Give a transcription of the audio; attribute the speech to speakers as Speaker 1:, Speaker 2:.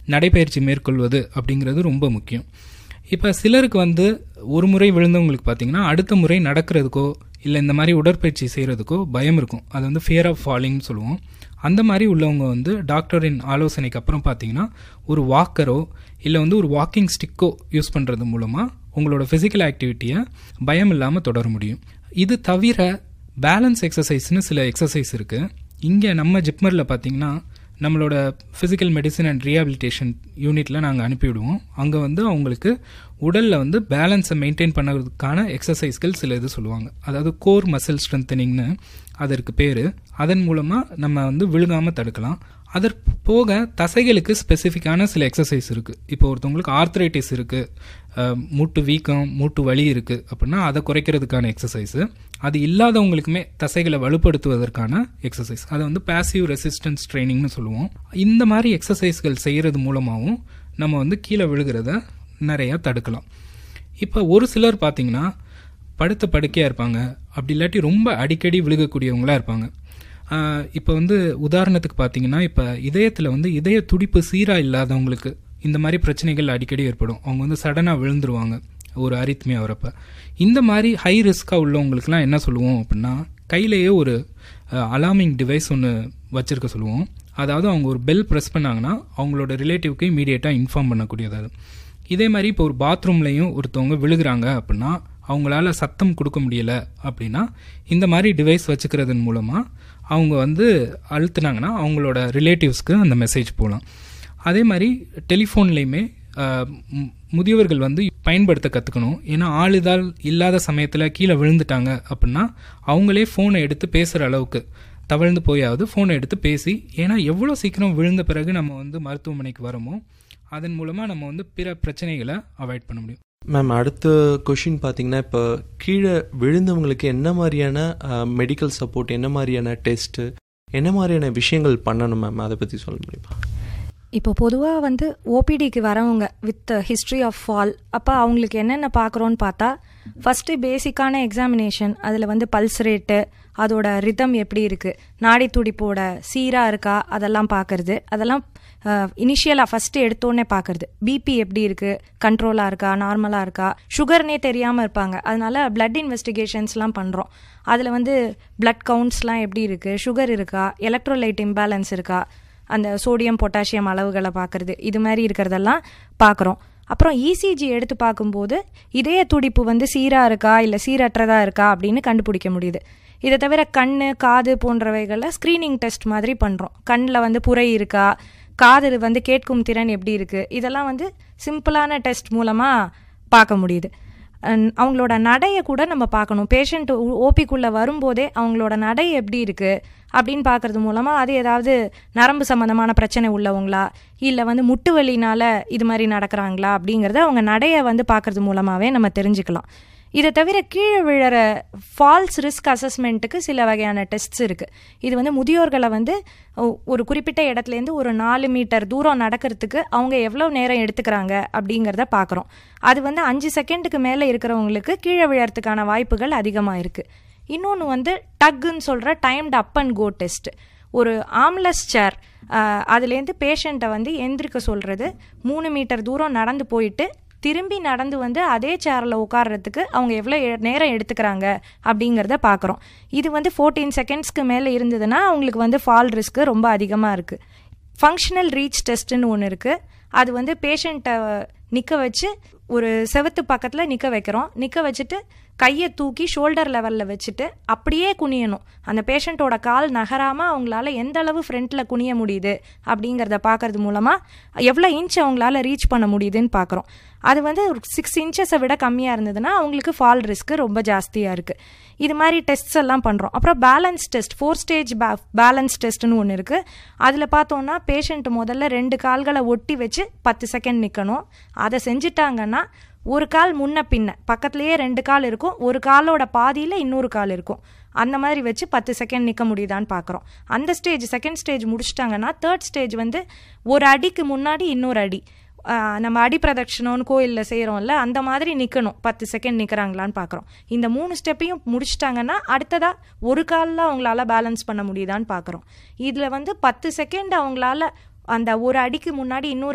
Speaker 1: நடைப்பயிற்சி மேற்கொள்வது அப்படிங்கிறது ரொம்ப முக்கியம் இப்போ சிலருக்கு வந்து ஒரு முறை விழுந்தவங்களுக்கு பார்த்தீங்கன்னா அடுத்த முறை நடக்கிறதுக்கோ இல்லை இந்த மாதிரி உடற்பயிற்சி செய்கிறதுக்கோ பயம் இருக்கும் அது வந்து ஃபியர் ஆஃப் ஃபாலிங்னு சொல்லுவோம் அந்த மாதிரி உள்ளவங்க வந்து டாக்டரின் ஆலோசனைக்கு அப்புறம் பார்த்தீங்கன்னா ஒரு வாக்கரோ இல்லை வந்து ஒரு வாக்கிங் ஸ்டிக்கோ யூஸ் பண்ணுறது மூலமாக உங்களோட ஃபிசிக்கல் ஆக்டிவிட்டியை பயம் இல்லாமல் தொடர முடியும் இது தவிர பேலன்ஸ் எக்ஸசைஸ்னு சில எக்ஸசைஸ் இருக்குது இங்கே நம்ம ஜிப்மரில் பார்த்தீங்கன்னா நம்மளோட ஃபிசிக்கல் மெடிசன் அண்ட் ரீஹாபிலிட்டேஷன் யூனிட்டில் நாங்கள் அனுப்பிவிடுவோம் அங்கே வந்து அவங்களுக்கு உடலில் வந்து பேலன்ஸை மெயின்டைன் பண்ணுறதுக்கான எக்ஸசைஸ்கள் சில இது சொல்லுவாங்க அதாவது கோர் மசில் ஸ்ட்ரென்தனிங்னு அதற்கு பேர் அதன் மூலமாக நம்ம வந்து விழுகாமல் தடுக்கலாம் அதற்கு போக தசைகளுக்கு ஸ்பெசிஃபிக்கான சில எக்ஸசைஸ் இருக்குது இப்போ ஒருத்தவங்களுக்கு ஆர்த்ரைட்டிஸ் இருக்குது மூட்டு வீக்கம் மூட்டு வலி இருக்குது அப்படின்னா அதை குறைக்கிறதுக்கான எக்ஸசைஸு அது இல்லாதவங்களுக்குமே தசைகளை வலுப்படுத்துவதற்கான எக்ஸசைஸ் அதை வந்து பேசிவ் ரெசிஸ்டன்ஸ் ட்ரைனிங்னு சொல்லுவோம் இந்த மாதிரி எக்ஸசைஸ்கள் செய்கிறது மூலமாகவும் நம்ம வந்து கீழே விழுகிறத நிறையா தடுக்கலாம் இப்போ ஒரு சிலர் பார்த்தீங்கன்னா படுத்த படுக்கையாக இருப்பாங்க அப்படி இல்லாட்டி ரொம்ப அடிக்கடி விழுகக்கூடியவங்களாக இருப்பாங்க இப்போ வந்து உதாரணத்துக்கு பார்த்தீங்கன்னா இப்போ இதயத்தில் வந்து இதய துடிப்பு சீராக இல்லாதவங்களுக்கு இந்த மாதிரி பிரச்சனைகள் அடிக்கடி ஏற்படும் அவங்க வந்து சடனாக விழுந்துருவாங்க ஒரு அரித்மியா வரப்ப இந்த மாதிரி ஹை ரிஸ்க்காக உள்ளவங்களுக்குலாம் என்ன சொல்லுவோம் அப்படின்னா கையிலேயே ஒரு அலார்மிங் டிவைஸ் ஒன்று வச்சுருக்க சொல்லுவோம் அதாவது அவங்க ஒரு பெல் ப்ரெஸ் பண்ணாங்கன்னா அவங்களோட ரிலேட்டிவ்க்கு இமீடியட்டாக இன்ஃபார்ம் பண்ணக்கூடியது அது இதே மாதிரி இப்போ ஒரு பாத்ரூம்லையும் ஒருத்தவங்க விழுகிறாங்க அப்படின்னா அவங்களால சத்தம் கொடுக்க முடியல அப்படின்னா இந்த மாதிரி டிவைஸ் வச்சுக்கிறதன் மூலமாக அவங்க வந்து அழுத்துனாங்கன்னா அவங்களோட ரிலேட்டிவ்ஸ்க்கு அந்த மெசேஜ் போகலாம் அதே மாதிரி டெலிஃபோன்லேயுமே முதியவர்கள் வந்து பயன்படுத்த கற்றுக்கணும் ஏன்னா ஆளுதால் இல்லாத சமயத்தில் கீழே விழுந்துட்டாங்க அப்படின்னா அவங்களே ஃபோனை எடுத்து பேசுகிற அளவுக்கு தவழ்ந்து போயாவது ஃபோனை எடுத்து பேசி ஏன்னா எவ்வளோ சீக்கிரம் விழுந்த பிறகு நம்ம வந்து மருத்துவமனைக்கு வரோமோ அதன் மூலமாக நம்ம வந்து பிற பிரச்சனைகளை அவாய்ட் பண்ண முடியும்
Speaker 2: மேம் அடுத்த கொஷின் பார்த்தீங்கன்னா இப்போ கீழே விழுந்தவங்களுக்கு என்ன மாதிரியான மெடிக்கல் சப்போர்ட் என்ன மாதிரியான டெஸ்ட்டு என்ன மாதிரியான விஷயங்கள் பண்ணணும் மேம் அதை பற்றி சொல்ல முடியுமா
Speaker 3: இப்போ பொதுவாக வந்து ஓபிடிக்கு வரவங்க வித் ஹிஸ்ட்ரி ஆஃப் ஃபால் அப்போ அவங்களுக்கு என்னென்ன பார்க்குறோன்னு பார்த்தா ஃபஸ்ட்டு பேசிக்கான எக்ஸாமினேஷன் அதில் வந்து பல்ஸ் ரேட்டு அதோட ரிதம் எப்படி இருக்குது நாடி துடிப்போட சீராக இருக்கா அதெல்லாம் பார்க்கறது அதெல்லாம் இனிஷியலாக ஃபஸ்ட்டு எடுத்தோடனே பார்க்கறது பிபி எப்படி இருக்குது கண்ட்ரோலாக இருக்கா நார்மலாக இருக்கா சுகர்னே தெரியாமல் இருப்பாங்க அதனால பிளட் இன்வெஸ்டிகேஷன்ஸ்லாம் பண்ணுறோம் அதில் வந்து பிளட் கவுண்ட்ஸ்லாம் எப்படி இருக்குது சுகர் இருக்கா எலக்ட்ரோலைட் இம்பேலன்ஸ் இருக்கா அந்த சோடியம் பொட்டாசியம் அளவுகளை பார்க்குறது இது மாதிரி இருக்கிறதெல்லாம் பார்க்குறோம் அப்புறம் இசிஜி எடுத்து பார்க்கும்போது இதய துடிப்பு வந்து சீராக இருக்கா இல்லை சீரற்றதாக இருக்கா அப்படின்னு கண்டுபிடிக்க முடியுது இதை தவிர கண் காது போன்றவைகளில் ஸ்க்ரீனிங் டெஸ்ட் மாதிரி பண்ணுறோம் கண்ணில் வந்து புரை இருக்கா காது வந்து கேட்கும் திறன் எப்படி இருக்குது இதெல்லாம் வந்து சிம்பிளான டெஸ்ட் மூலமாக பார்க்க முடியுது அவங்களோட நடையை கூட நம்ம பார்க்கணும் பேஷண்ட் ஓபிக்குள்ளே வரும்போதே அவங்களோட நடை எப்படி இருக்குது அப்படின்னு பார்க்கறது மூலமாக அது ஏதாவது நரம்பு சம்மந்தமான பிரச்சனை உள்ளவங்களா இல்லை வந்து முட்டு வலினால இது மாதிரி நடக்கிறாங்களா அப்படிங்கிறத அவங்க நடையை வந்து பார்க்கறது மூலமாகவே நம்ம தெரிஞ்சுக்கலாம் இதை தவிர கீழே விழற ஃபால்ஸ் ரிஸ்க் அசஸ்மெண்ட்டுக்கு சில வகையான டெஸ்ட்ஸ் இருக்குது இது வந்து முதியோர்களை வந்து ஒரு குறிப்பிட்ட இடத்துலேருந்து ஒரு நாலு மீட்டர் தூரம் நடக்கிறதுக்கு அவங்க எவ்வளோ நேரம் எடுத்துக்கிறாங்க அப்படிங்கிறத பார்க்குறோம் அது வந்து அஞ்சு செகண்டுக்கு மேலே இருக்கிறவங்களுக்கு கீழே விழறதுக்கான வாய்ப்புகள் அதிகமாக இருக்குது இன்னொன்று வந்து டக்குன்னு சொல்கிற timed up and go test ஒரு ஆம்லஸ் சேர் அதுலேருந்து பேஷண்ட்டை வந்து எந்திரிக்க சொல்கிறது மூணு மீட்டர் தூரம் நடந்து போயிட்டு திரும்பி நடந்து வந்து அதே சேரில் உட்கார்றதுக்கு அவங்க எவ்வளோ நேரம் எடுத்துக்கிறாங்க அப்படிங்கிறத பார்க்குறோம் இது வந்து ஃபோர்டீன் செகண்ட்ஸ்க்கு மேலே இருந்ததுன்னா அவங்களுக்கு வந்து ஃபால் ரிஸ்க்கு ரொம்ப அதிகமாக இருக்குது ஃபங்க்ஷனல் ரீச் டெஸ்ட்டுன்னு ஒன்று இருக்குது அது வந்து பேஷண்ட்டை நிற்க வச்சு ஒரு செவத்து பக்கத்தில் நிற்க வைக்கிறோம் நிற்க வச்சுட்டு கையை தூக்கி ஷோல்டர் லெவலில் வச்சுட்டு அப்படியே குனியணும் அந்த பேஷண்ட்டோட கால் நகராமல் அவங்களால எந்த அளவு ஃப்ரண்ட்டில் குனிய முடியுது அப்படிங்கிறத பார்க்கறது மூலமாக எவ்வளோ இன்ச் அவங்களால ரீச் பண்ண முடியுதுன்னு பார்க்குறோம் அது வந்து ஒரு சிக்ஸ் இன்ச்சஸை விட கம்மியாக இருந்ததுன்னா அவங்களுக்கு ஃபால் ரிஸ்க்கு ரொம்ப ஜாஸ்தியாக இருக்குது இது மாதிரி டெஸ்ட்ஸ் எல்லாம் பண்ணுறோம் அப்புறம் பேலன்ஸ் டெஸ்ட் ஃபோர் ஸ்டேஜ் பே பேலன்ஸ் டெஸ்ட்னு ஒன்று இருக்குது அதில் பார்த்தோன்னா பேஷண்ட் முதல்ல ரெண்டு கால்களை ஒட்டி வச்சு பத்து செகண்ட் நிற்கணும் அதை செஞ்சுட்டாங்கன்னா ஒரு கால் முன்ன பின்ன பக்கத்துலேயே ரெண்டு கால் இருக்கும் ஒரு காலோட பாதியில் இன்னொரு கால் இருக்கும் அந்த மாதிரி வச்சு பத்து செகண்ட் நிற்க முடியுதான்னு பார்க்குறோம் அந்த ஸ்டேஜ் செகண்ட் ஸ்டேஜ் முடிச்சிட்டாங்கன்னா தேர்ட் ஸ்டேஜ் வந்து ஒரு அடிக்கு முன்னாடி இன்னொரு அடி நம்ம அடி பிரதட்சணம்னு கோயிலில் செய்கிறோம்ல அந்த மாதிரி நிற்கணும் பத்து செகண்ட் நிற்கிறாங்களான்னு பார்க்குறோம் இந்த மூணு ஸ்டெப்பையும் முடிச்சிட்டாங்கன்னா அடுத்ததாக ஒரு காலில் அவங்களால பேலன்ஸ் பண்ண முடியுதான்னு பார்க்குறோம் இதில் வந்து பத்து செகண்ட் அவங்களால அந்த ஒரு அடிக்கு முன்னாடி இன்னொரு